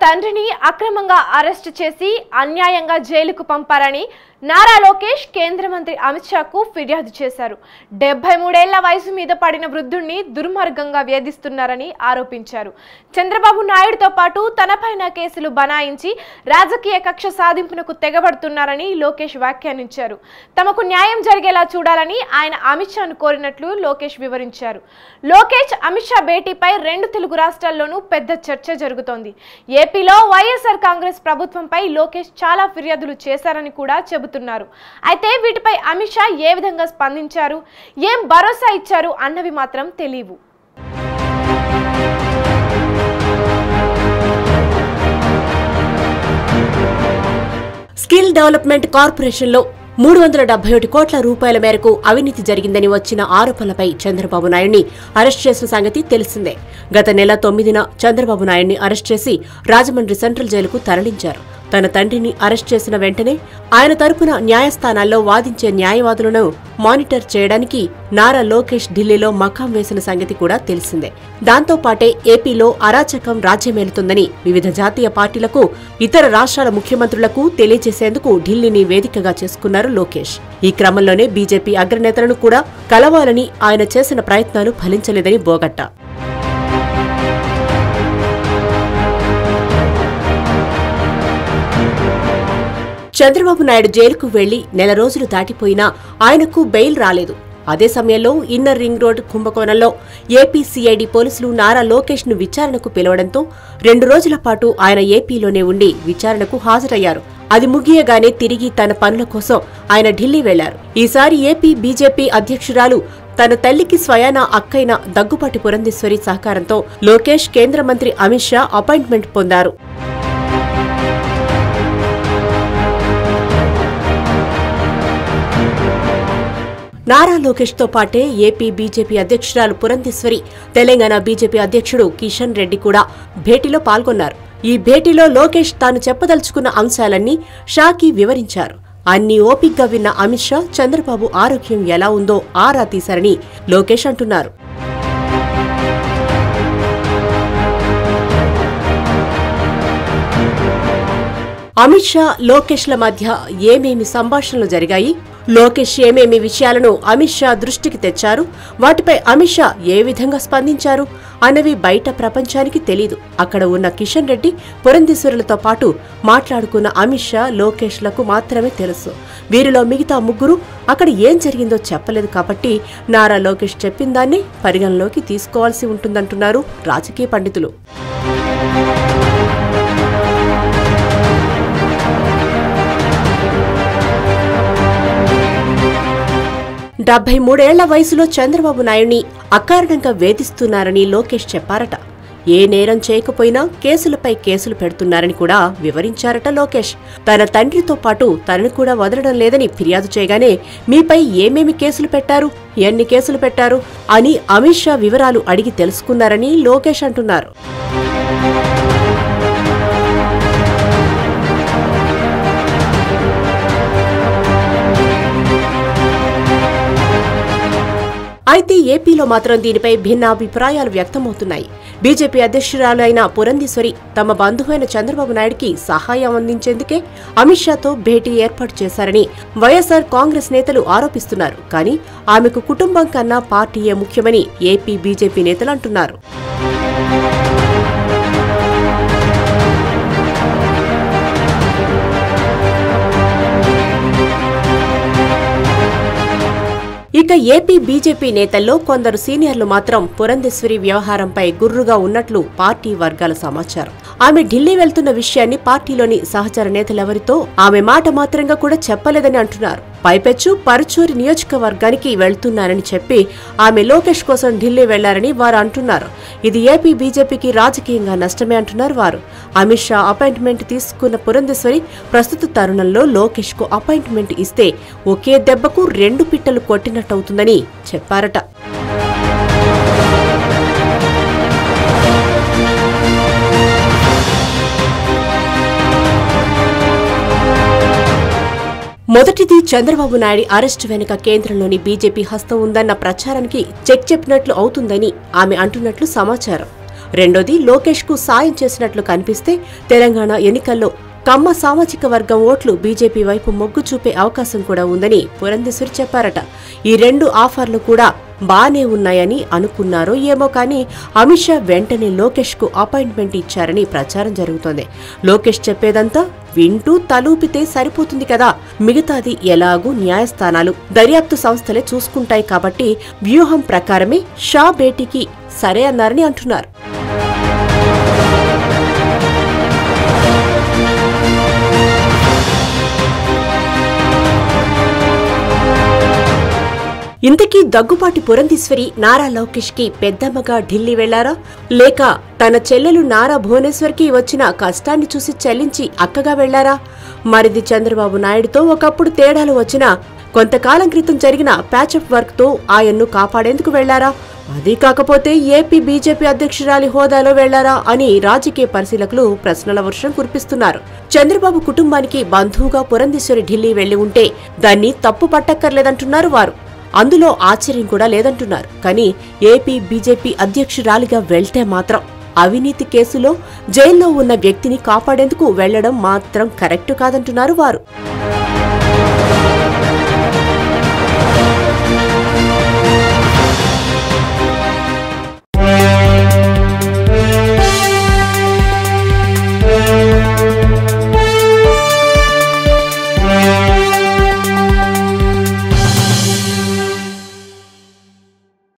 తండ్రిని అక్రమంగా అరెస్ట్ చేసి అన్యాయంగా జైలుకు పంపారని నారా లోకేష్ కేంద్ర మంత్రి అమిత్ షాకు ఫిర్యాదు చేశారు డెబ్బై మూడేళ్ల వయసు మీద పడిన వృద్ధుణ్ణి దుర్మార్గంగా వేధిస్తున్నారని ఆరోపించారు చంద్రబాబు నాయుడుతో పాటు తనపైన కేసులు బనాయించి రాజకీయ కక్ష సాధింపునకు తెగబడుతున్నారని లోకేష్ వ్యాఖ్యానించారు తమకు న్యాయం జరిగేలా చూడాలని ఆయన అమిత్ షాను కోరినట్లు లోకేష్ వివరించారు లోకేష్ అమిత్ షా భేటీపై రెండు తెలుగు రాష్ట్రాల్లోనూ పెద్ద చర్చ జరుగుతోంది ఏపీలో వైఎస్ఆర్ కాంగ్రెస్ ప్రభుత్వంపై లోకేష్ చాలా ఫిర్యాదులు చేశారని కూడా చెబుతున్నారు అయితే వీటిపై అమిత్ షా ఏ విధంగా స్పందించారు ఏం భరోసా ఇచ్చారు అన్నవి మాత్రం తెలియవు స్కిల్ డెవలప్మెంట్ కార్పొరేషన్లో మూడు వందల డెబ్బై ఒకటి కోట్ల రూపాయల మేరకు అవినీతి జరిగిందని వచ్చిన ఆరోపణలపై చంద్రబాబు నాయుడిని అరెస్ట్ చేసిన సంగతి తెలిసిందే గత నెల తొమ్మిదిన చంద్రబాబు నాయుడిని అరెస్ట్ చేసి రాజమండ్రి సెంట్రల్ జైలుకు తరలించారు తన తండ్రిని అరెస్ట్ చేసిన వెంటనే ఆయన తరపున న్యాయస్థానాల్లో వాదించే న్యాయవాదులను మానిటర్ చేయడానికి నారా లోకేష్ ఢిల్లీలో మకాం వేసిన సంగతి కూడా తెలిసిందే దాంతో పాటే ఏపీలో అరాచకం రాజ్యమేలుతుందని వివిధ జాతీయ పార్టీలకు ఇతర రాష్ట్రాల ముఖ్యమంత్రులకు తెలియజేసేందుకు ఢిల్లీని వేదికగా చేసుకున్నారు లోకేష్ ఈ క్రమంలోనే బీజేపీ అగ్రనేతలను కూడా కలవాలని ఆయన చేసిన ప్రయత్నాలు ఫలించలేదని బోగట్టా చంద్రబాబు నాయుడు జైలుకు వెళ్లి నెల రోజులు దాటిపోయినా ఆయనకు బెయిల్ రాలేదు అదే సమయంలో ఇన్నర్ రింగ్ రోడ్ కుంభకోణంలో ఏపీ సిఐడి పోలీసులు నారా లోకేష్ ను విచారణకు పిలవడంతో రెండు రోజుల పాటు ఆయన ఏపీలోనే ఉండి విచారణకు హాజరయ్యారు అది ముగియగానే తిరిగి తన పనుల కోసం ఆయన ఢిల్లీ వెళ్లారు ఈసారి ఏపీ బీజేపీ అధ్యక్షురాలు తన తల్లికి స్వయాన అక్కైన దగ్గుపాటి పురంధేశ్వరి సహకారంతో లోకేష్ కేంద్ర మంత్రి అమిత్ షా అపాయింట్మెంట్ పొందారు నారా లోకేష్ తో పాటే ఏపీ బీజేపీ అధ్యక్షురాలు పురంధేశ్వరి తెలంగాణ బీజేపీ అధ్యక్షుడు కిషన్ రెడ్డి కూడా భేటీలో పాల్గొన్నారు ఈ భేటీలో లోకేష్ తాను చెప్పదలుచుకున్న అంశాలన్నీ షాకి వివరించారు అన్ని ఓపిగ్గా విన్న అమిత్ షా చంద్రబాబు ఆరోగ్యం ఎలా ఉందో ఆరా తీశారని లోకేష్ అంటున్నారు అమిత్ షా లోకేష్ల మధ్య ఏమేమి సంభాషణలు జరిగాయి లోకేష్ ఏమేమి విషయాలను అమిత్ షా దృష్టికి తెచ్చారు వాటిపై అమిత్ షా ఏ విధంగా స్పందించారు అన్నవి బయట ప్రపంచానికి తెలీదు అక్కడ ఉన్న కిషన్ రెడ్డి పురంధేశ్వరులతో పాటు మాట్లాడుకున్న అమిత్ షా లోకేష్లకు మాత్రమే తెలుసు వీరిలో మిగతా ముగ్గురు అక్కడ ఏం జరిగిందో చెప్పలేదు కాబట్టి నారా లోకేష్ చెప్పిన దాన్ని పరిగణలోకి తీసుకోవాల్సి ఉంటుందంటున్నారు రాజకీయ పండితులు డెబ్బై మూడేళ్ల వయసులో చంద్రబాబు నాయుడిని అకారణంగా వేధిస్తున్నారని లోకేష్ చెప్పారట ఏ నేరం చేయకపోయినా కేసులపై కేసులు పెడుతున్నారని కూడా వివరించారట లోకేష్ తన తండ్రితో పాటు తనను కూడా వదలడం లేదని ఫిర్యాదు చేయగానే మీపై ఏమేమి కేసులు పెట్టారు ఎన్ని కేసులు పెట్టారు అని అమిత్ షా వివరాలు అడిగి తెలుసుకున్నారని లోకేష్ అంటున్నారు అయితే ఏపీలో మాత్రం దీనిపై భిన్నాభిప్రాయాలు వ్యక్తమవుతున్నాయి బీజేపీ అధ్యక్షురాలు అయిన పురంధేశ్వరి తమ బంధువైన చంద్రబాబు నాయుడికి సహాయం అందించేందుకే అమిత్ షాతో భేటీ ఏర్పాటు చేశారని వైఎస్ఆర్ కాంగ్రెస్ నేతలు ఆరోపిస్తున్నారు కానీ ఆమెకు కుటుంబం కన్నా పార్టీయే ముఖ్యమని ఏపీ బీజేపీ నేతలు అంటున్నారు ఇక ఏపీ బీజేపీ నేతల్లో కొందరు సీనియర్లు మాత్రం పురంధేశ్వరి వ్యవహారంపై గుర్రుగా ఉన్నట్లు పార్టీ వర్గాల సమాచారం ఆమె ఢిల్లీ వెళ్తున్న విషయాన్ని పార్టీలోని సహచర నేతలెవరితో ఆమె మాట మాత్రంగా కూడా చెప్పలేదని అంటున్నారు పైపెచ్చు పరుచూరి నియోజకవర్గానికి వెళ్తున్నారని చెప్పి ఆమె లోకేష్ కోసం ఢిల్లీ వెళ్లారని వారు అంటున్నారు ఇది ఏపీ బీజేపీకి రాజకీయంగా నష్టమే అంటున్నారు వారు అమిత్ షా అపాయింట్మెంట్ తీసుకున్న పురంధేశ్వరి ప్రస్తుత తరుణంలో లోకేష్ కు అపాయింట్మెంట్ ఇస్తే ఒకే దెబ్బకు రెండు పిట్టలు కొట్టినట్టవుతుందని చెప్పారట మొదటిది చంద్రబాబు నాయుడు అరెస్టు వెనుక కేంద్రంలోని బీజేపీ హస్తం ఉందన్న ప్రచారానికి చెక్ చెప్పినట్లు అవుతుందని ఆమె అంటున్నట్లు సమాచారం రెండోది లోకేష్ కు సాయం చేసినట్లు కనిపిస్తే తెలంగాణ ఎన్నికల్లో కమ్మ సామాజిక వర్గం ఓట్లు బీజేపీ వైపు మొగ్గు చూపే అవకాశం కూడా ఉందని పురంధేశ్వరి చెప్పారట ఈ రెండు ఆఫర్లు కూడా బానే ఉన్నాయని అనుకున్నారో ఏమో కానీ అమిత్ షా వెంటనే లోకేష్ కు అపాయింట్మెంట్ ఇచ్చారని ప్రచారం జరుగుతోంది లోకేష్ చెప్పేదంతా వింటూ తలూపితే సరిపోతుంది కదా మిగతాది ఎలాగూ న్యాయస్థానాలు దర్యాప్తు సంస్థలే చూసుకుంటాయి కాబట్టి వ్యూహం ప్రకారమే షా భేటీకి సరే అన్నారని అంటున్నారు ఇంతకీ దగ్గుపాటి పురంధీశ్వరి నారా లోకేష్ కి పెద్దమ్మగా ఢిల్లీ వెళ్లారా లేక తన చెల్లెలు నారా భువనేశ్వర్కి వచ్చిన కష్టాన్ని చూసి చెల్లించి అక్కగా వెళ్లారా మరిది చంద్రబాబు నాయుడుతో ఒకప్పుడు తేడాలు వచ్చినా కొంతకాలం క్రితం జరిగిన ప్యాచప్ వర్క్ తో ఆయన్ను కాపాడేందుకు వెళ్లారా అది కాకపోతే ఏపీ బీజేపీ అధ్యక్షురాలి హోదాలో వెళ్లారా అని రాజకీయ పరిశీలకులు ప్రశ్నల వర్షం కురిపిస్తున్నారు చంద్రబాబు కుటుంబానికి బంధువుగా పురంధేశ్వరి ఢిల్లీ వెళ్లి ఉంటే దాన్ని తప్పు పట్టక్కర్లేదంటున్నారు వారు అందులో ఆశ్చర్యం కూడా లేదంటున్నారు కానీ ఏపీ బీజేపీ అధ్యక్షురాలిగా వెళ్తే మాత్రం అవినీతి కేసులో జైల్లో ఉన్న వ్యక్తిని కాపాడేందుకు వెళ్లడం మాత్రం కరెక్ట్ కాదంటున్నారు వారు